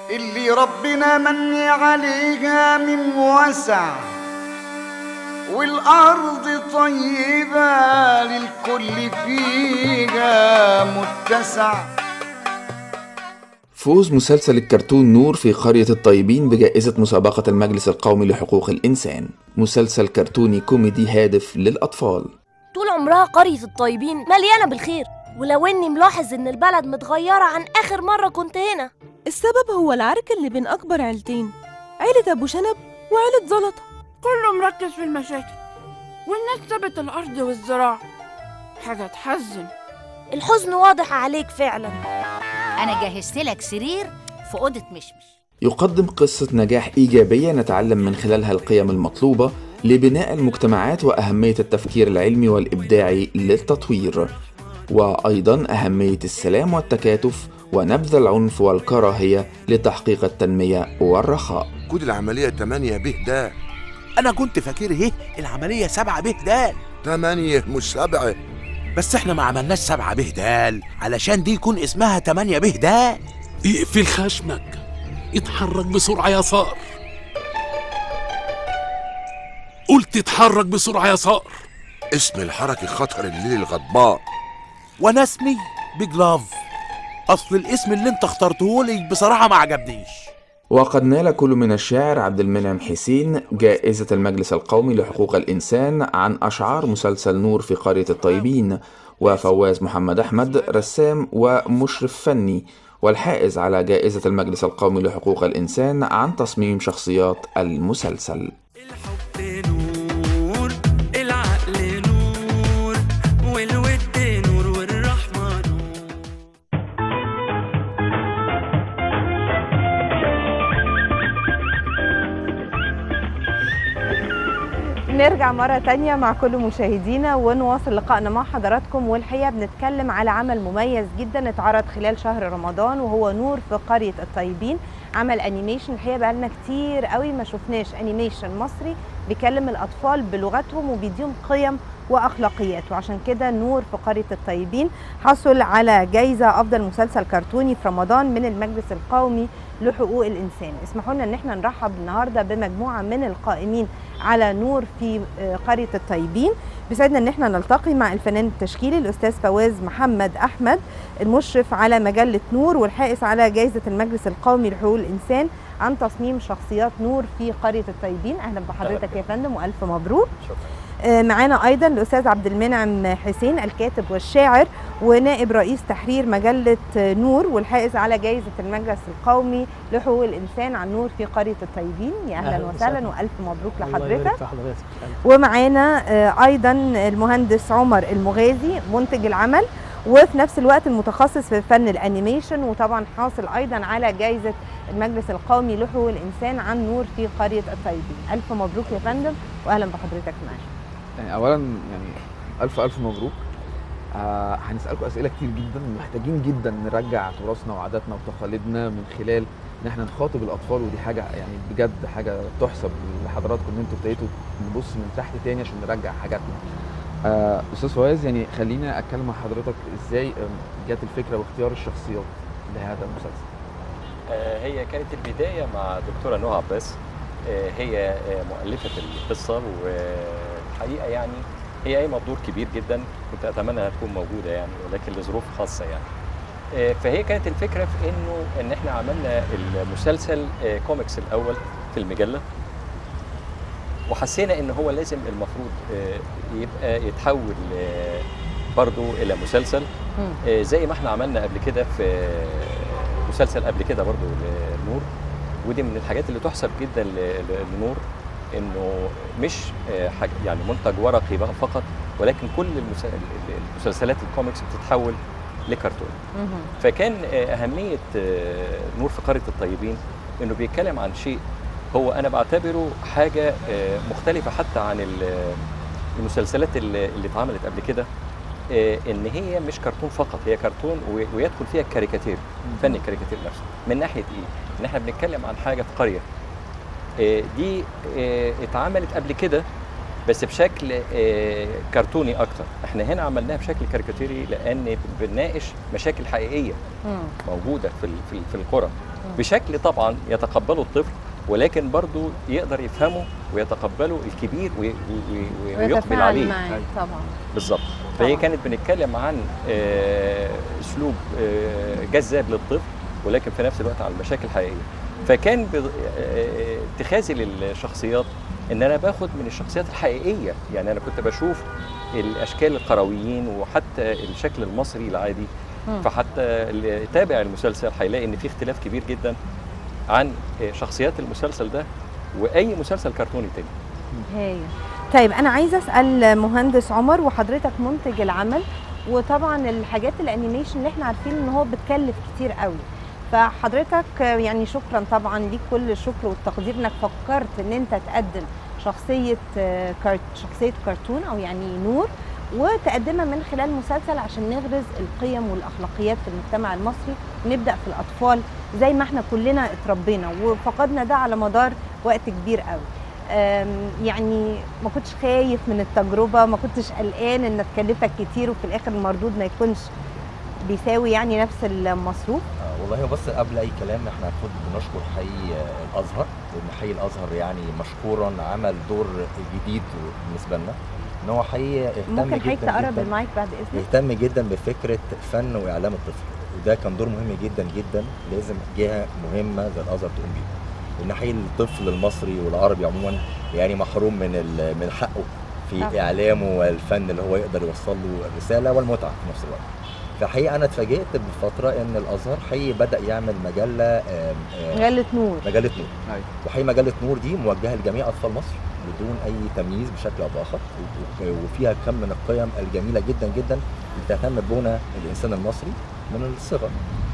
اللي ربنا مني عليها من وسع والأرض طيبة للكل فيها متسع فوز مسلسل الكرتون نور في قرية الطيبين بجائزة مسابقة المجلس القومي لحقوق الإنسان مسلسل كرتوني كوميدي هادف للأطفال طول عمرها قرية الطيبين مليانة بالخير ولو اني ملاحظ ان البلد متغيرة عن اخر مرة كنت هنا السبب هو العرك اللي بين أكبر عيلتين عيلة أبو شنب وعيلة زلطة كله مركز في المشاكل والناس سابت الأرض والزراعة حاجة تحزن الحزن واضح عليك فعلا أنا جهزت لك سرير في أوضة مشمش يقدم قصة نجاح إيجابية نتعلم من خلالها القيم المطلوبة لبناء المجتمعات وأهمية التفكير العلمي والإبداعي للتطوير وأيضا أهمية السلام والتكاتف ونبذ العنف والكراهية لتحقيق التنمية والرخاء كود العملية 8 به ده انا كنت فاكر ايه العمليه سبعة به دال 8 مش سبعة بس احنا ما عملناش سبعة به دال علشان دي يكون اسمها تمانية به دال اقفل خشمك اتحرك بسرعة يا صقر قلت اتحرك بسرعة يا صقر اسم الحركة خطر الليل الغضبان وانا اسمي بيج لاف اصل الاسم اللي انت اخترته لي بصراحه ما عجبنيش وقد نال كل من الشاعر عبد المنعم حسين جائزة المجلس القومي لحقوق الإنسان عن أشعار مسلسل نور في قرية الطيبين وفواز محمد أحمد رسام ومشرف فني والحائز على جائزة المجلس القومي لحقوق الإنسان عن تصميم شخصيات المسلسل نور العقل نور والود نور والرحمة نور نرجع مرة تانية مع كل مشاهدينا ونواصل لقائنا مع حضراتكم والحقيقة بنتكلم على عمل مميز جدا اتعرض خلال شهر رمضان وهو نور في قرية الطيبين عمل انيميشن الحقيقة بقالنا كتير قوي ما شفناش انيميشن مصري بيكلم الأطفال بلغتهم وبيديهم قيم واخلاقيات وعشان كده نور في قريه الطيبين حصل على جايزه افضل مسلسل كرتوني في رمضان من المجلس القومي لحقوق الانسان اسمحوا لنا ان احنا نرحب النهارده بمجموعه من القائمين على نور في آه، قريه الطيبين بيسعدنا ان احنا نلتقي مع الفنان التشكيلي الاستاذ فواز محمد احمد المشرف على مجله نور والحائز على جائزه المجلس القومي لحقوق الانسان عن تصميم شخصيات نور في قريه الطيبين اهلا بحضرتك يا فندم والف مبروك آه، معانا ايضا الاستاذ عبد المنعم حسين الكاتب والشاعر ونائب رئيس تحرير مجله آه، نور والحائز على جائزه المجلس القومي لحقوق الانسان عن نور في قريه الطيبين يا اهلا أهلاً وسهلا وسهلاً. والف مبروك الله يبارك لحضرتك في حضرتك ومعانا آه، ايضا المهندس عمر المغازي منتج العمل وفي نفس الوقت المتخصص في فن الانيميشن وطبعا حاصل ايضا على جائزه المجلس القومي لحقوق الانسان عن نور في قريه الطيبين الف مبروك يا فندم واهلا بحضرتك معانا يعني اولا يعني الف الف مبروك آه هنسالكم اسئله كتير جدا محتاجين جدا نرجع تراثنا وعاداتنا وتقاليدنا من خلال ان احنا نخاطب الاطفال ودي حاجه يعني بجد حاجه تحسب لحضراتكم ان انتوا ابتديتوا نبص من تحت تاني عشان نرجع حاجاتنا آه استاذ فواز يعني خلينا اتكلم مع حضرتك ازاي آم، جت الفكره واختيار الشخصيات لهذا المسلسل آه، هي كانت البداية مع دكتورة نهى عباس آه، هي آه، مؤلفة القصة والحقيقة يعني هي قايمة بدور كبير جدا كنت أتمنى أنها تكون موجودة يعني ولكن لظروف خاصة يعني آه، فهي كانت الفكرة في إنه إن إحنا عملنا المسلسل آه، كوميكس الأول في المجلة وحسينا إن هو لازم المفروض آه، يبقى يتحول آه، برضو إلى مسلسل آه، زي ما احنا عملنا قبل كده في مسلسل قبل كده برضو لنور ودي من الحاجات اللي تحسب جدا ل- ل- لنور انه مش آه، حاجة يعني منتج ورقي بقى فقط ولكن كل المس- ال- المسلسلات الكوميكس بتتحول لكرتون فكان آه، اهميه آه، نور في قريه الطيبين انه بيتكلم عن شيء هو انا بعتبره حاجه آه، مختلفه حتى عن ال- المسلسلات اللي اللي اتعملت قبل كده آه، ان هي مش كرتون فقط هي كرتون و- ويدخل فيها الكاريكاتير فن الكاريكاتير نفسه من ناحيه ايه ان احنا بنتكلم عن حاجه في قريه آه، دي آه، اتعملت قبل كده بس بشكل آه، كرتوني اكتر احنا هنا عملناها بشكل كاريكاتيري لان بنناقش مشاكل حقيقيه موجوده في ال- في ال- في القرى بشكل طبعا يتقبله الطفل ولكن برضه يقدر يفهمه ويتقبله الكبير وي- وي- وي- ويقبل ويتفاعل عليه معاه طبعا بالظبط فهي كانت بنتكلم عن آه، اسلوب آه، جذاب للطفل ولكن في نفس الوقت على المشاكل الحقيقيه فكان بض- آه، اتخاذي للشخصيات ان انا باخد من الشخصيات الحقيقيه يعني انا كنت بشوف الاشكال القرويين وحتى الشكل المصري العادي مم. فحتى اللي تابع المسلسل هيلاقي ان في اختلاف كبير جدا عن آه، شخصيات المسلسل ده واي مسلسل كرتوني تاني هايل طيب انا عايزه اسال مهندس عمر وحضرتك منتج العمل وطبعا الحاجات الانيميشن اللي احنا عارفين ان هو بتكلف كتير قوي فحضرتك يعني شكرا طبعا ليك كل الشكر والتقدير انك فكرت ان انت تقدم شخصيه آه، كارت شخصيه كرتون او يعني نور وتقدمها من خلال مسلسل عشان نغرز القيم والاخلاقيات في المجتمع المصري ونبدا في الاطفال زي ما احنا كلنا اتربينا وفقدنا ده على مدار وقت كبير قوي أم، يعني ما كنتش خايف من التجربه ما كنتش قلقان ان تكلفك كتير وفي الاخر المردود ما يكونش بيساوي يعني نفس المصروف آه، والله بص قبل اي كلام احنا المفروض بنشكر حي آه، الازهر لان حي الازهر يعني مشكورا عمل دور جديد بالنسبه لنا ان هو حي اهتم ممكن حضرتك جدا تقرب جدا المايك بعد اذنك يهتم جدا بفكره فن واعلام الطفل وده كان دور مهم جدا جدا لازم جهه مهمه زي الازهر تقوم بيه لان حي الطفل المصري والعربي عموما يعني محروم من ال- من حقه في طبعاً. اعلامه والفن اللي هو يقدر يوصل له الرساله والمتعه في نفس الوقت فحقيقه انا اتفاجئت بفتره ان الازهر حي بدا يعمل مجله آم، آم، مجله نور مجله نور وحي مجله نور دي موجهه لجميع اطفال مصر بدون اي تمييز بشكل او باخر و- و- وفيها كم من القيم الجميله جدا جدا اللي تهتم ببنى الانسان المصري من الصغر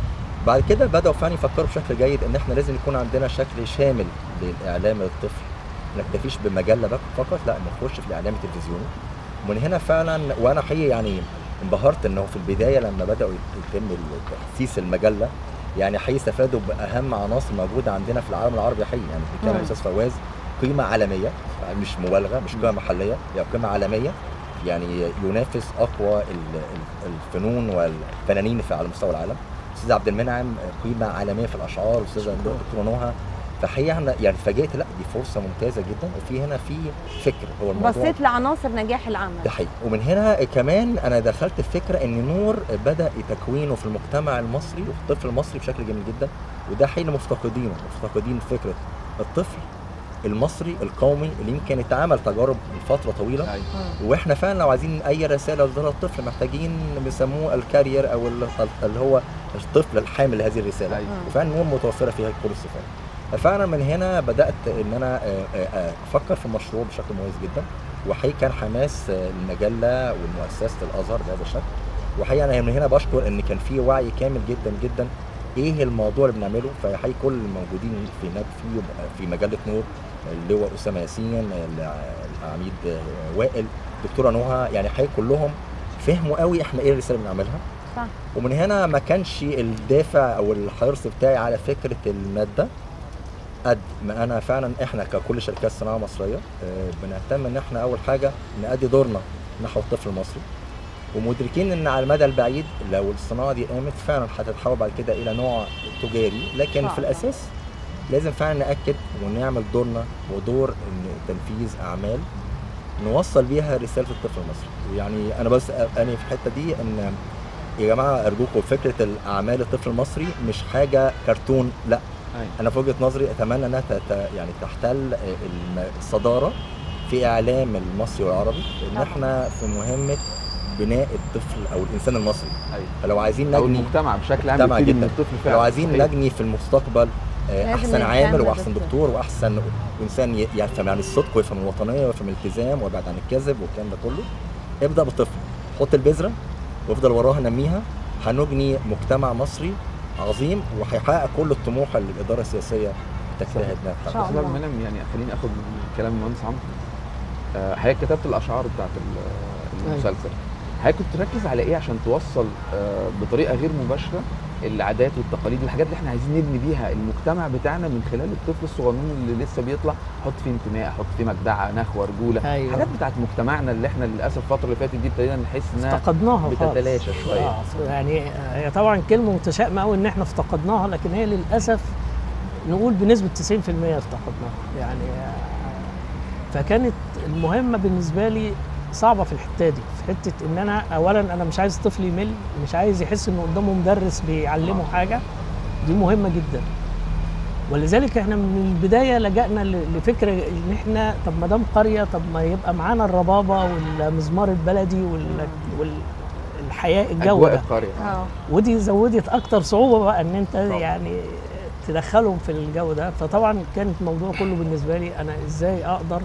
بعد كده بداوا فعلا يفكروا بشكل جيد ان احنا لازم يكون عندنا شكل شامل للاعلام للطفل ما نكتفيش بمجله بك- فقط لا نخش في الاعلام التلفزيوني ومن هنا فعلا وانا حقيقي يعني انبهرت انه في البدايه لما بداوا يتم تاسيس المجله يعني حقيقي استفادوا باهم عناصر موجوده عندنا في العالم العربي حقيقي يعني بنتكلم مم. استاذ فواز قيمه عالميه مش مبالغه مش قيمه محليه هي قيمه عالميه يعني ينافس اقوى ال- ال- الفنون والفنانين في على مستوى العالم استاذ عبد المنعم قيمه عالميه في الاشعار استاذ دكتور نوها فحقيقه احنا يعني اتفاجئت لا دي فرصه ممتازه جدا وفي هنا في فكر هو الموضوع بصيت لعناصر نجاح العمل ده حقيقي ومن هنا كمان انا دخلت في فكره ان نور بدا تكوينه في المجتمع المصري وفي الطفل المصري بشكل جميل جدا وده حين مفتقدينه مفتقدين فكره الطفل المصري القومي اللي يمكن اتعمل تجارب من فتره طويله واحنا فعلا لو عايزين اي رساله لدور الطفل محتاجين بيسموه الكارير او ال- اللي هو الطفل الحامل لهذه الرساله وفعلا نور متوفره فيها كل الصفات ففعلا من هنا بدات ان انا آه، آه، آه، افكر في المشروع بشكل مميز جدا وحقيقي كان حماس آه، المجله ومؤسسه الازهر بهذا الشكل وحقيقه انا من هنا بشكر ان كان في وعي كامل جدا جدا ايه الموضوع اللي بنعمله فحقيقي كل الموجودين في هناك في في مجله نور اللواء اسامه ياسين الع- العميد آه، وائل دكتوره نهى يعني حقيقي كلهم فهموا قوي احنا ايه الرساله اللي بنعملها صح ومن هنا ما كانش الدافع او الحرص بتاعي على فكره الماده قد ما انا فعلا احنا ككل شركات صناعه مصريه آه، بنهتم ان احنا اول حاجه نأدي دورنا نحو الطفل المصري ومدركين ان على المدى البعيد لو الصناعه دي قامت فعلا هتتحول بعد كده الى نوع تجاري لكن صح. في الاساس لازم فعلا ناكد ونعمل دورنا ودور ان تنفيذ اعمال نوصل بيها رساله الطفل المصري ويعني انا بس انا في الحته دي ان يا جماعه ارجوكم فكره الاعمال الطفل المصري مش حاجه كرتون لا انا في وجهه نظري اتمنى انها تت- يعني تحتل الم- الصداره في اعلام المصري والعربي ان طبعاً. احنا في مهمه بناء الطفل او الانسان المصري فلو عايزين أو نجني المجتمع بشكل عام المجتمع يبتدي من جدا الطفل لو فعلاً، عايزين صحيح. نجني في المستقبل آه، لازم احسن نهتم عامل واحسن بالطفل. دكتور واحسن انسان ي- يفهم يعني الصدق ويفهم الوطنيه ويفهم الالتزام ويبعد عن الكذب والكلام ده كله ابدا بالطفل حط البذره وافضل وراها نميها هنجني مجتمع مصري عظيم وهيحقق كل الطموح اللي الاداره السياسيه تجتهد انها تحققه. استاذ منم يعني خليني اخد كلام المهندس عمرو آه، حضرتك كتبت الاشعار بتاعت ال- المسلسل حضرتك كنت تركز على ايه عشان توصل آه، بطريقه غير مباشره العادات والتقاليد والحاجات اللي احنا عايزين نبني بيها المجتمع بتاعنا من خلال الطفل الصغنون اللي لسه بيطلع حط فيه انتماء حط فيه مجدعه نخوه رجوله أيوة. حاجات بتاعت مجتمعنا اللي احنا للاسف الفتره اللي فاتت دي ابتدينا نحس انها افتقدناها خالص بتتلاشى شويه آه، يعني هي طبعا كلمه متشائمه قوي ان احنا افتقدناها لكن هي للاسف نقول بنسبه 90% افتقدناها يعني آه، فكانت المهمه بالنسبه لي صعبه في الحته دي في حته ان انا اولا انا مش عايز الطفل يمل مش عايز يحس ان قدامه مدرس بيعلمه حاجه دي مهمه جدا ولذلك احنا من البدايه لجأنا ل- لفكره ان احنا طب ما دام قريه طب ما يبقى معانا الربابه والمزمار البلدي وال- والحياه الجو أجواء ده القرية. اه ودي زودت اكتر صعوبه بقى ان انت يعني تدخلهم في الجو ده فطبعا كان الموضوع كله بالنسبه لي انا ازاي اقدر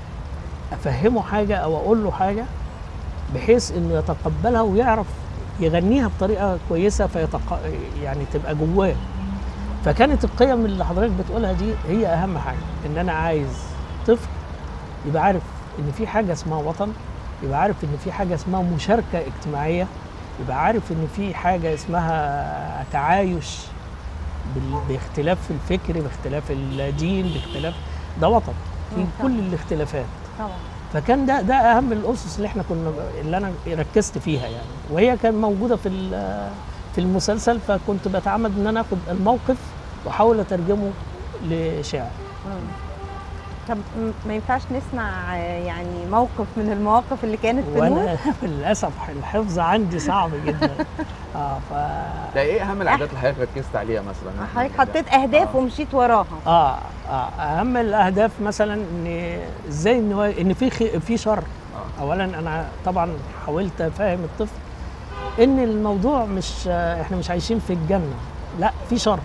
افهمه حاجه او اقول له حاجه بحيث انه يتقبلها ويعرف يغنيها بطريقه كويسه فيتق... يعني تبقى جواه فكانت القيم اللي حضرتك بتقولها دي هي اهم حاجه ان انا عايز طفل يبقى عارف ان في حاجه اسمها وطن يبقى عارف ان في حاجه اسمها مشاركه اجتماعيه يبقى عارف ان في حاجه اسمها تعايش بال- باختلاف الفكر باختلاف الدين باختلاف ده وطن في مم، كل الاختلافات طبعا فكان ده ده اهم الاسس اللي احنا كنا اللي انا ركزت فيها يعني وهي كان موجوده في ال- في المسلسل فكنت بتعمد ان انا اخد الموقف واحاول اترجمه لشعر مم. طب م- ما ينفعش نسمع آه، يعني موقف من المواقف اللي كانت في نور وانا للاسف الحفظ عندي صعب جدا اه ف ده ايه اهم العادات اللي حضرتك ركزت عليها مثلا حضرتك حطيت اهداف ومشيت وراها اه اه اهم الاهداف مثلا ان ازاي ان هو ان في خي... في شر اولا انا طبعا حاولت افهم الطفل ان الموضوع مش آه، احنا مش عايشين في الجنه لا في شر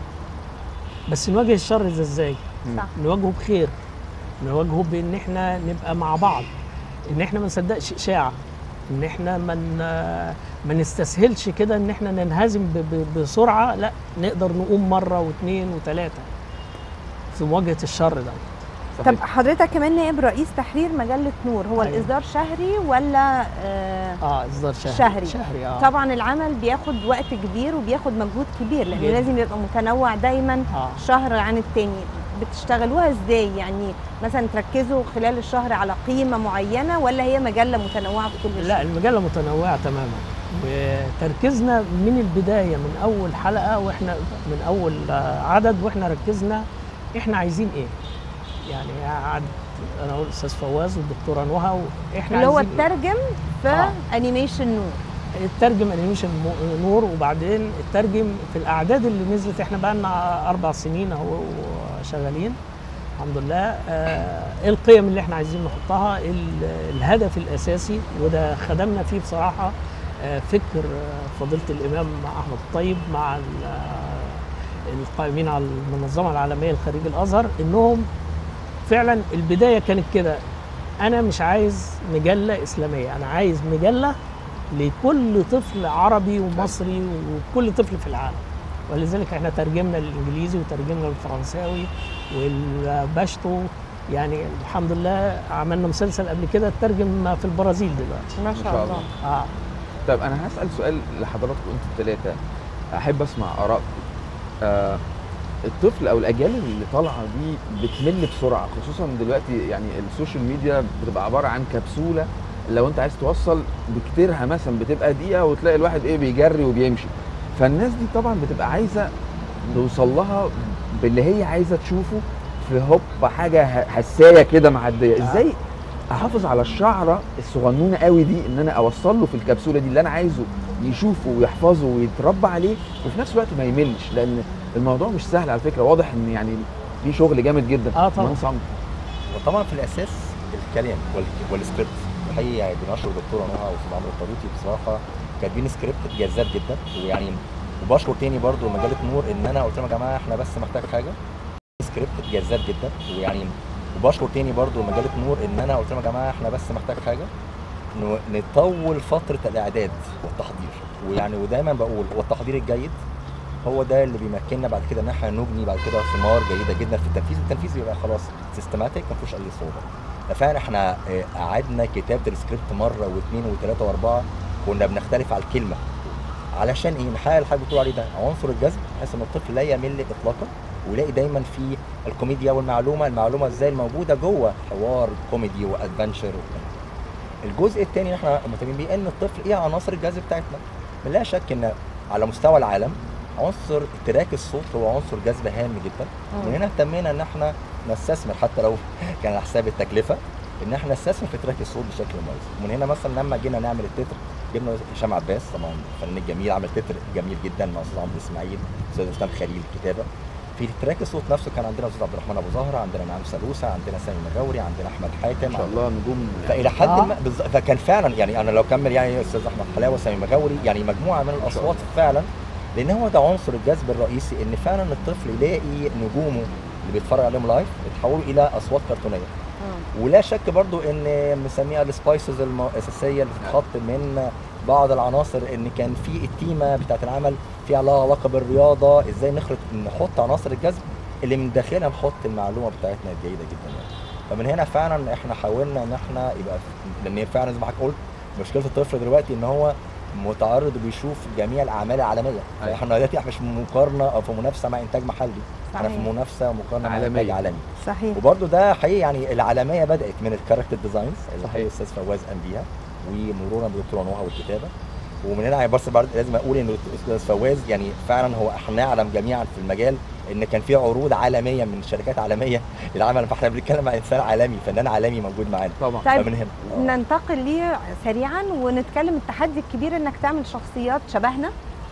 بس نواجه الشر ده ازاي صح. نواجهه بخير نواجهه بان احنا نبقى مع بعض ان احنا ما نصدقش اشاعه ان احنا ما من ما نستسهلش كده ان احنا ننهزم ب- ب- بسرعه لا نقدر نقوم مره واثنين وثلاثه في مواجهه الشر ده طب حضرتك كمان نائب رئيس تحرير مجله نور هو أيوة. الاصدار شهري ولا آه اه اصدار شهري شهري شهري اه طبعا العمل بياخد وقت كبير وبياخد مجهود كبير لان جدا. لازم يبقى متنوع دايما آه. شهر عن التاني بتشتغلوها ازاي يعني مثلا تركزوا خلال الشهر على قيمه معينه ولا هي مجله متنوعه في كل شيء لا المجله متنوعه تماما وتركيزنا من البدايه من اول حلقه واحنا من اول آه، عدد واحنا ركزنا احنا عايزين ايه يعني قعد انا اقول الاستاذ فواز والدكتوره نهى واحنا اللي هو عايزين إيه؟ الترجم في آه. انيميشن نور الترجم انيميشن مو- نور وبعدين الترجم في الاعداد اللي نزلت احنا بقى لنا اربع سنين اهو شغالين الحمد لله آه ايه القيم اللي احنا عايزين نحطها إيه ال- الهدف الاساسي وده خدمنا فيه بصراحه آه فكر آه، فضيله الامام احمد الطيب مع ال- آه، القائمين على المنظمه العالميه لخريج الازهر انهم فعلا البدايه كانت كده انا مش عايز مجله اسلاميه انا عايز مجله لكل طفل عربي ومصري وكل طفل في العالم ولذلك احنا ترجمنا الانجليزي وترجمنا الفرنساوي والباشتو يعني الحمد لله عملنا مسلسل قبل كده اترجم في البرازيل دلوقتي ما ما شاء الله اه طب انا هسال سؤال لحضراتكم انتوا الثلاثه احب اسمع ارائكم آه الطفل او الاجيال اللي طالعه دي بتمل بسرعه خصوصا دلوقتي يعني السوشيال ميديا بتبقى عباره عن كبسوله لو انت عايز توصل بكتيرها مثلا بتبقى دقيقه وتلاقي الواحد ايه بيجري وبيمشي فالناس دي طبعا بتبقى عايزه توصل لها باللي هي عايزه تشوفه في هوب حاجه ه- حسايه كده معديه ازاي احافظ على الشعره الصغنونه قوي دي ان انا اوصل له في الكبسوله دي اللي انا عايزه يشوفه ويحفظه ويتربى عليه وفي نفس الوقت ما يملش لان الموضوع مش سهل على فكره واضح ان يعني في شغل جامد جدا اه طبعا مهندس عمرو. وطبعا في الاساس الكلام وال- والسكريبت الحقيقه يعني بنشر دكتوره نهى واستاذ عمرو الطريقي بصراحه كاتبين سكريبت جذاب جدا ويعني وبشكر تاني برضو مجله نور ان انا قلت لهم يا جماعه احنا بس محتاج حاجه سكريبت جذاب جدا ويعني وبشكر تاني برضو مجله نور ان انا قلت لهم يا جماعه احنا بس محتاج حاجه انه نطول فتره الاعداد والتحضير ويعني ودايما بقول هو التحضير الجيد هو ده اللي بيمكننا بعد كده ان احنا نبني بعد كده ثمار جيده جدا في التنفيذ التنفيذ بيبقى خلاص سيستماتيك ما فيهوش اي صعوبه فعلا احنا آه، قعدنا كتابه السكريبت مره واثنين وثلاثه واربعه كنا بنختلف على الكلمه علشان ايه نحقق اللي حضرتك بتقول عليه ده عنصر الجذب بحيث ان الطفل لا يمل اطلاقا ويلاقي دايما في الكوميديا والمعلومه المعلومه ازاي الموجوده جوه حوار كوميدي وادفنشر الجزء الثاني اللي احنا مهتمين بيه ان الطفل ايه عناصر الجذب بتاعتنا لا شك ان على مستوى العالم عنصر تراك الصوت هو عنصر جذب هام جدا مم. من هنا اهتمينا ان احنا نستثمر حتى لو كان على حساب التكلفه ان احنا نستثمر في تراك الصوت بشكل مميز ومن هنا مثلا لما جينا نعمل التتر جبنا هشام عباس طبعا الفنان الجميل عمل تتر جميل جدا مع استاذ عمرو اسماعيل استاذ اسلام خليل الكتابه في تراك الصوت نفسه كان عندنا استاذ عبد الرحمن ابو زهره عندنا نعم سلوسه عندنا سامي مغاوري عندنا احمد حاتم ما شاء الله نجوم فالى حد آه. ما بالظ- فكان فعلا يعني انا لو كمل يعني استاذ احمد حلاوه سامي مغاوري يعني مجموعه من الاصوات فعلا لان هو ده عنصر الجذب الرئيسي ان فعلا الطفل يلاقي نجومه اللي بيتفرج عليهم لايف يتحولوا الى اصوات كرتونيه ولا شك برضو ان مسميها السبايسز الاساسيه اللي بتتحط من بعض العناصر ان كان في التيمه بتاعت العمل فيها لها علاقه بالرياضه ازاي نخلط نحط عناصر الجذب اللي من داخلها نحط المعلومه بتاعتنا الجيده جدا يعني فمن هنا فعلا احنا حاولنا ان احنا يبقى لان فعلا زي ما حضرتك قلت مشكله الطفل دلوقتي ان هو متعرض وبيشوف جميع الاعمال العالميه احنا دلوقتي احنا مش في مقارنه او في منافسه مع انتاج محلي احنا في صحيح. منافسه ومقارنه مع عالمية. انتاج عالمي صحيح وبرده ده حقيقي يعني العالميه بدات من الكاركتر ديزاينز اللي صحيح. حقيقي الاستاذ فواز قام بيها ومرورا بدكتور نوها والكتابه ومن هنا بس برضه لازم اقول ان الاستاذ فواز يعني فعلا هو احنا نعلم جميعا في المجال ان كان في عروض عالميه من شركات عالميه للعمل فاحنا بنتكلم عن انسان عالمي فنان عالمي موجود معانا طبعا طيب فمن هنا ننتقل ليه سريعا ونتكلم التحدي الكبير انك تعمل شخصيات شبهنا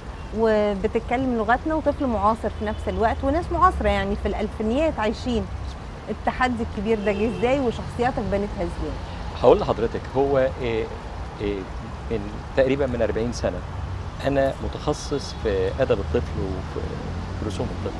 وبتتكلم لغتنا وطفل معاصر في نفس الوقت وناس معاصره يعني في الالفينيات عايشين التحدي الكبير ده جه ازاي وشخصياتك بنتها ازاي هقول لحضرتك هو إيه إيه من تقريبا من 40 سنه انا متخصص في ادب الطفل وفي في رسوم الطفل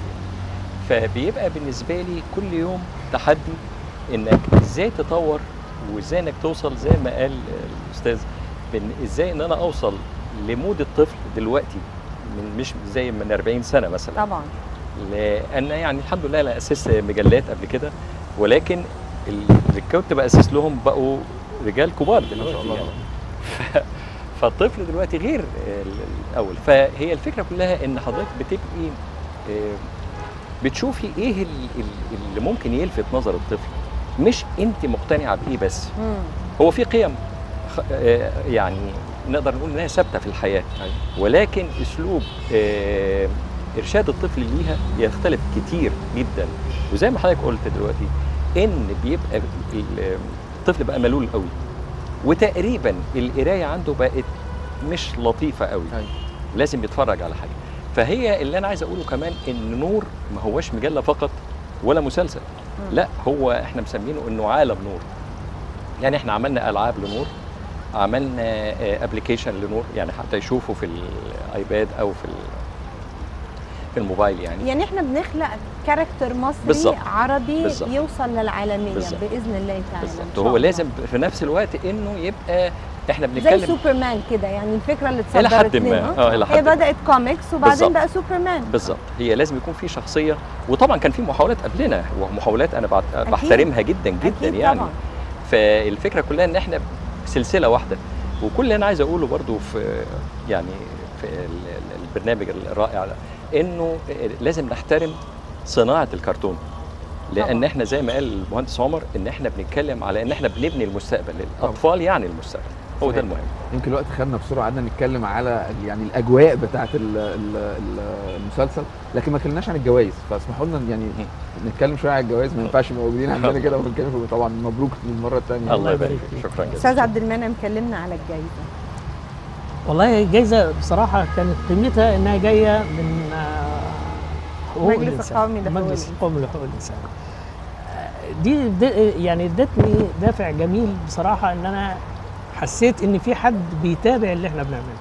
فبيبقى بالنسبه لي كل يوم تحدي انك ازاي تطور وازاي انك توصل زي ما قال الاستاذ بإن ازاي ان انا اوصل لمود الطفل دلوقتي من مش زي من 40 سنه مثلا طبعا لان يعني الحمد لله انا اسست مجلات قبل كده ولكن اللي كنت باسس لهم بقوا رجال كبار دلوقتي شاء الله. يعني ف- فالطفل دلوقتي غير ال- الاول فهي الفكره كلها ان حضرتك بتبقي آه، بتشوفي ايه ال- ال- اللي ممكن يلفت نظر الطفل مش انت مقتنعه بايه بس هو في قيم خ- آه، يعني نقدر نقول انها ثابته في الحياه ولكن اسلوب آه، ارشاد الطفل ليها يختلف كتير جدا وزي ما حضرتك قلت دلوقتي ان بيبقى ال- الطفل بقى ملول قوي وتقريبا القرايه عنده بقت مش لطيفه قوي لازم يتفرج على حاجه فهي اللي انا عايز اقوله كمان ان نور ما هوش مجله فقط ولا مسلسل لا هو احنا مسمينه انه عالم نور يعني احنا عملنا العاب لنور عملنا ابلكيشن لنور يعني حتى يشوفوا في الايباد او في ال- في الموبايل يعني يعني احنا بنخلق كاركتر مصري بالظبط. عربي بالظبط. يوصل للعالميه بالظبط. باذن الله تعالى إن بالظبط شاء هو الله. لازم في نفس الوقت انه يبقى احنا زي بنتكلم سوبرمان كده يعني الفكره اللي إلى حد اتصدرت ما. لنا آه، إلى هي حد ما. بدات كوميكس وبعدين بالظبط. بقى سوبرمان بالظبط هي لازم يكون في شخصيه وطبعا كان في محاولات قبلنا ومحاولات انا بعت- بحترمها جدا جدا أكيد يعني طبعاً. فالفكره كلها ان احنا سلسله واحده وكل اللي انا عايز اقوله برضو في يعني في ال- ال- البرنامج الرائع ده انه لازم نحترم صناعه الكرتون لان طبعاً. احنا زي ما قال المهندس عمر ان احنا بنتكلم على ان اححنا بنبني المستقبل الاطفال يعني المستقبل هو ده صحيح. المهم يمكن الوقت خدنا بسرعه قعدنا نتكلم على ال- يعني الاجواء بتاعه ال- ال- ال- المسلسل لكن ما اتكلمناش عن الجوائز فاسمحوا لنا يعني نتكلم شويه عن الجوائز ما ينفعش نبقى موجودين عندنا كده ونتكلم في- طبعا مبروك للمره الثانيه الله يبارك فيك شكرا جزيلا استاذ عبد المنعم كلمنا على الجائزه والله الجائزة بصراحة كانت قيمتها إنها جاية من آه، حقوق مجلس الإنسان. القومي لحقوق مجلس الإنسان. القومي لحقوق الإنسان آه، دي د- يعني ادتني دافع جميل بصراحة إن أنا حسيت إن في حد بيتابع اللي إحنا بنعمله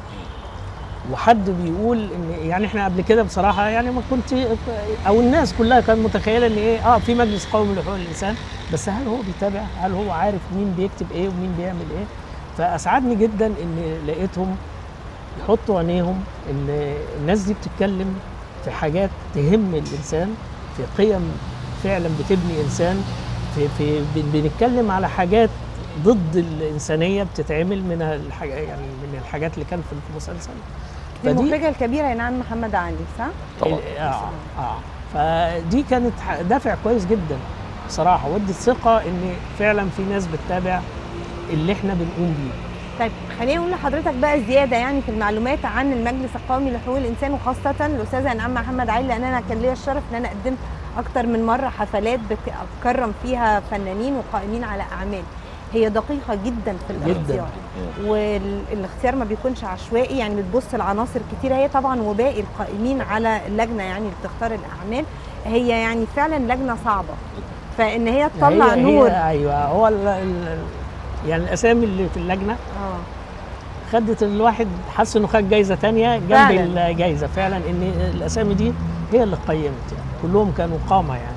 وحد بيقول ان يعني احنا قبل كده بصراحه يعني ما كنت او الناس كلها كانت متخيله ان ايه اه في مجلس قومي لحقوق الانسان بس هل هو بيتابع؟ هل هو عارف مين بيكتب ايه ومين بيعمل ايه؟ فاسعدني جدا ان لقيتهم يحطوا عينيهم ان الناس دي بتتكلم في حاجات تهم الانسان في قيم فعلا بتبني انسان في في بن- بنتكلم على حاجات ضد الانسانيه بتتعمل من الحاجة يعني من الحاجات اللي كان في المسلسل دي فدي- المخرجه الكبيره ينعم محمد علي صح؟ اه اه فدي كانت ح- دافع كويس جدا بصراحه ودت ثقه ان فعلا في ناس بتتابع اللي احنا بنقوم بيه طيب خلينا نقول لحضرتك بقى زياده يعني في المعلومات عن المجلس القومي لحقوق الانسان وخاصه الاستاذه انعام محمد علي لان انا كان ليا الشرف ان انا قدمت اكتر من مره حفلات بكرم فيها فنانين وقائمين على اعمال هي دقيقة جدا في الاختيار والاختيار ما بيكونش عشوائي يعني بتبص لعناصر كتيرة هي طبعا وباقي القائمين على اللجنة يعني اللي بتختار الأعمال هي يعني فعلا لجنة صعبة فإن هي تطلع هي نور هي ايوه هو ال ال يعني الاسامي اللي في اللجنه اه خدت الواحد حس انه خد جايزه تانية جنب فعلاً. الجايزه فعلا ان الاسامي دي هي اللي قيمت يعني كلهم كانوا قامه يعني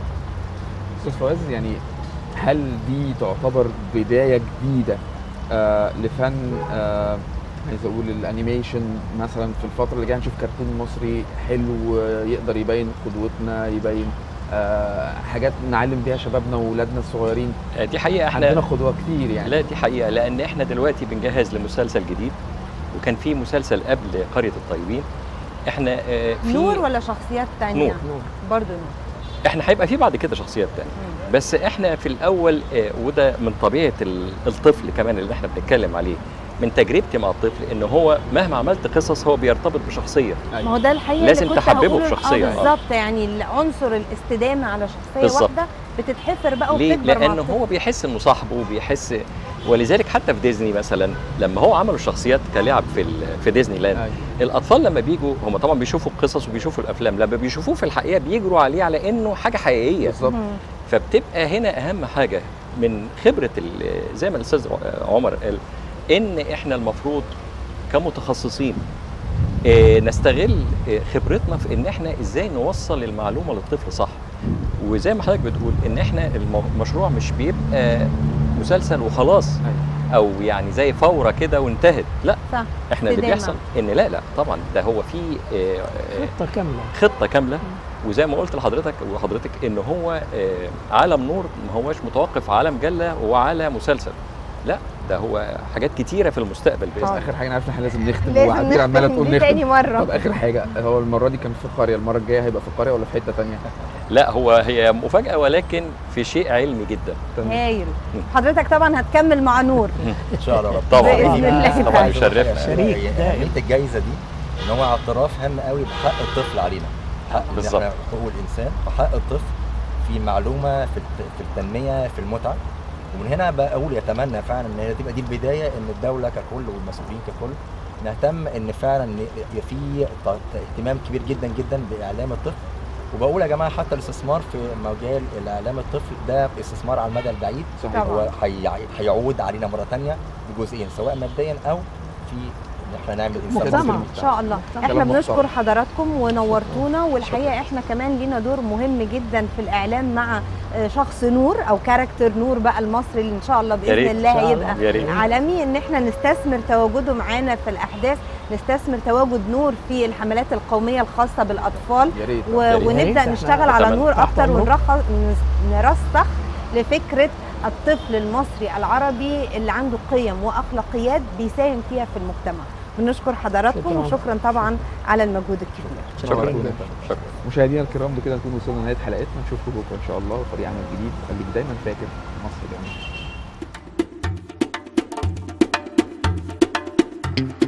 استاذ فواز يعني هل دي تعتبر بدايه جديده آه لفن آه عايز اقول الانيميشن مثلا في الفتره اللي جايه نشوف كرتون مصري حلو آه، يقدر يبين قدوتنا يبين آه حاجات نعلم بيها شبابنا واولادنا الصغيرين آه، دي حقيقه احنا عندنا قدوه كتير يعني لا دي حقيقه لان احنا دلوقتي بنجهز لمسلسل جديد وكان في مسلسل قبل قريه الطيبين احنا آه، في نور ولا شخصيات تانية؟ نور. برضه نور احنا هيبقى في بعد كده شخصيات تانية بس احنا في الاول آه، وده من طبيعه ال- الطفل كمان اللي احنا بنتكلم عليه من تجربتي مع الطفل ان هو مهما عملت قصص هو بيرتبط بشخصيه ما هو ده الحقيقه لازم اللي كنت تحببه هقوله. في شخصية. اه بالظبط يعني عنصر الاستدامه على شخصيه بالظبط. واحده بتتحفر بقى ليه؟ وبتكبر مع لأن الطفل. هو بيحس إنه صاحبه بيحس ولذلك حتى في ديزني مثلا لما هو عملوا الشخصيات كلاعب في ال- في ديزني لاند الأطفال لما بيجوا هم طبعا بيشوفوا القصص وبيشوفوا الأفلام لما بيشوفوه في الحقيقة بيجروا عليه على إنه حاجة حقيقية بالظبط فبتبقى هنا أهم حاجة من خبرة ال- زي ما الأستاذ عمر قال إن إحنا المفروض كمتخصصين آه، نستغل آه، خبرتنا في ان احنا ازاي نوصل المعلومه للطفل صح وزي ما حضرتك بتقول ان احنا الم- المشروع مش بيبقى مسلسل وخلاص او يعني زي فوره كده وانتهت لا صح احنا اللي استدامة. بيحصل ان لا لا طبعا ده هو في آه، آه، خطه كامله خطه كامله وزي ما قلت لحضرتك وحضرتك ان هو آه، عالم نور ما هوش متوقف على مجله وعلى مسلسل لا ده هو حاجات كتيره في المستقبل باذن بس الله اخر حاجه انا عارف ان احنا لازم نختم لازم وعدير عماله نختم تقول دي نختم تاني مرة. طب اخر حاجه هو المره دي كان في القريه المره الجايه هيبقى في القريه ولا في حته ثانيه لا هو هي مفاجاه ولكن في شيء علمي جدا هايل حضرتك طبعا هتكمل مع نور ان شاء الله رب طبعا بإذن الله طبعا تعالى. يشرفنا شريك هي دائم. اهميه الجائزه دي ان هو اعتراف هام قوي بحق الطفل علينا حق ان بالظبط. احنا حقوق الانسان وحق الطفل في معلومه في الت- في التنميه في المتعه ومن هنا بقول يتمنى فعلا ان هي تبقى دي البدايه ان الدوله ككل والمسؤولين ككل نهتم ان فعلا إن يبقى في ت- اهتمام كبير جدا جدا باعلام الطفل وبقول يا جماعه حتى الاستثمار في مجال الاعلام الطفل ده استثمار على المدى البعيد طبعاً. هو هي- هيعود علينا مره ثانيه بجزئين سواء ماديا او في ان احنا نعمل إنسان مجتمع. مسلم. ان شاء الله احنا كلام بنشكر محترم. حضراتكم ونورتونا والحقيقه احنا كمان لينا دور مهم جدا في الاعلام مع آه، شخص نور او كاركتر نور بقى المصري اللي ان شاء الله يا باذن ريت. الله إن شاء هيبقى الله. يا ريت. عالمي ان احنا نستثمر تواجده معانا في الاحداث نستثمر تواجد نور في الحملات القوميه الخاصه بالاطفال يا ريت و... يا ريت. ونبدا إحنا نشتغل على نتمنى. نور تحت اكتر أمرك. ونرخص نرسخ لفكره الطفل المصري العربي اللي عنده قيم واخلاقيات بيساهم فيها في المجتمع بنشكر حضراتكم شكراً. وشكرا طبعا على المجهود الكبير شكرا شكرا شكرا مشاهدينا الكرام بكده نكون وصلنا لنهايه حلقتنا نشوفكم بكره ان شاء الله وفريق عمل جديد خليك دايما فاكر مصر جميله